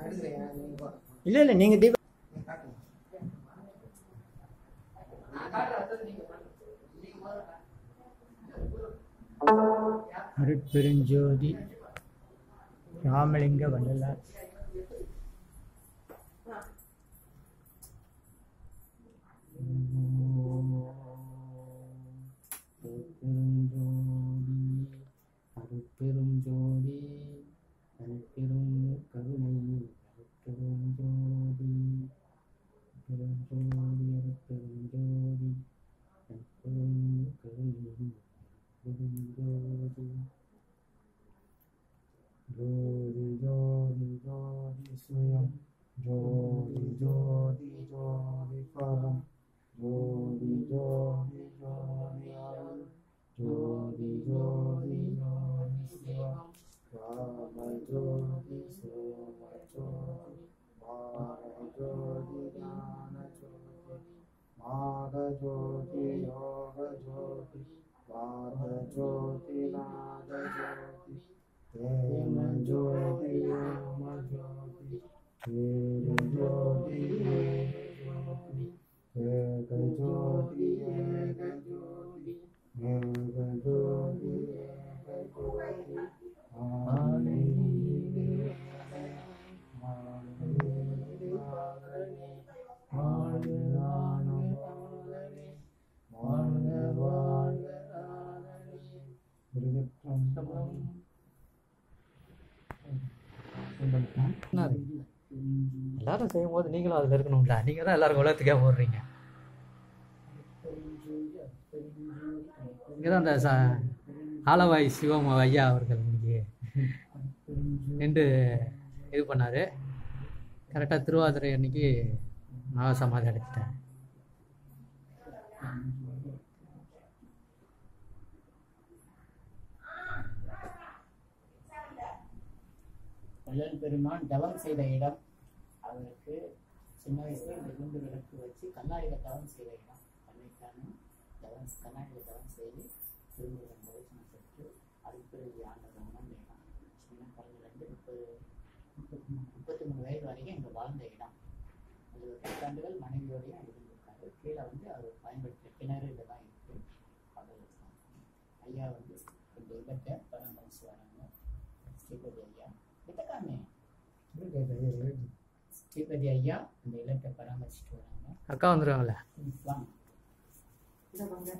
எடுக்கிறேன் நீங்க போ. இல்லை இல்லை நீங்கள் தீபம் நீங்க காட்டுங்க. நான் காட்டுறேன், அடுத்தது நீங்க பாருங்க. நீங்க முதல்ல அருட்பெருஞ்சோதி ராமலிங்க வள்ளலார் அருட்பெரும் ஜோதி அருட்பெரும் கருணை அருட்பெரும் ஜோதி பெரும் ஜோதி அருட்பெரும் ஜோதி அருட்பெரும் கருணை பெரும் ஜோதி ஜோதி ஜோதி ஜோதி சுயம் ஜோதி ஜோதி ஜோதி பரம் ஜோதி ஜோதி ஜோதி அருள் ஜோதி ஜோதி ஜோதி சிவம் ராம ஜோதி சோம ஜோதி வார ஜோதி ஞான ஜோதி மாக ஜோதி யோக ஜோதி வாத ஜோதி நாத ஜோதி ஏம ஜோதி ஓம ஜோதி ஏரு ஜோதி ஏரு ஜோதி ஏக ஜோதி ஏக ஜோதி ஏக ஜோதி ஏக ஜோதி ஆனே வாழ்க நானும் வாழ்கவே வாழ்க வாழ்க நானே திருச்சிற்றம்பலம் எல்லாரும் செய்யும் போது நீங்களும் அதில் இருக்கணும்ல நீங்கள் தான் எல்லாரும் உலகத்துக்கே போடுறீங்க இங்கே தான் அந்த ச ஆலவாய் சிவம் ஐயா அவர்கள் இன்னைக்கு நின்று இது பண்ணார் கரெக்டாக திருவாதிரை அன்னைக்கு மகா சமாதி அடைச்சிட்டேன் வள்ளல் பெருமான் தவம் செய்த இடம் அவருக்கு சின்ன வயசுல இந்த குண்டு விளக்கு வச்சு கண்ணாடியில தவம் செய்த இடம் அன்னைக்கான தவம் கண்ணாடியில தவம் செய்து திருமுருகன் தரிசனம் பெற்று அருட்பெருவி ஆண்டவன் இடம் சின்ன குழந்தைலேருந்து முப்பது முப்பத்தி மூணு முப்பத்தி மூணு வயது வரைக்கும் இங்கே வாழ்ந்த இடம் அது ஒரு பத்தாண்டுகள் மனைவியோடையும் இருந்திருக்காரு கீழே வந்து அவர் பயன்படுத்திய கிணறு இதெல்லாம் இருக்கு அது ஐயா வந்து இந்த இடத்தை பராமரிச்சு வராங்க ஸ்ரீபதி ஐயா கிட்டக்காமே ஸ்ரீபதி ஐயா இந்த இல்லத்தை பராமரிச்சுட்டு வராங்க அக்கா வந்துடுவாங்களே வாங்க இதை வாங்க.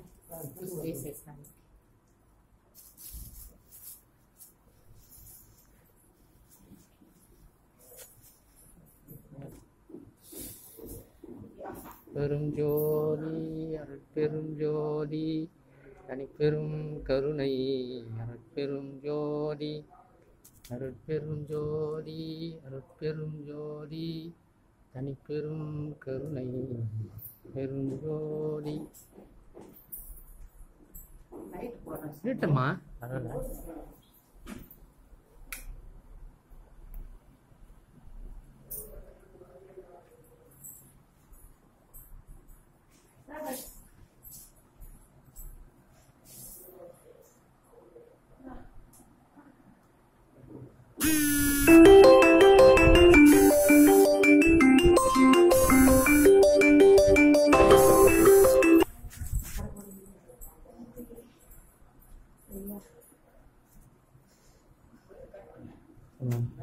பெரும் ஜோதி அருட்பெரும் ஜோதி தனிப்பெரும் கருணை அருட்பெரும் ஜோதி அருட்பெரும் ஜோதி அருட்பெரும் ஜோதி தனிப்பெரும் கருணை பெரும் ஜோதி நைட் போடுறேன் இருட்டம்மா பரவாயில்ல ஆமாம்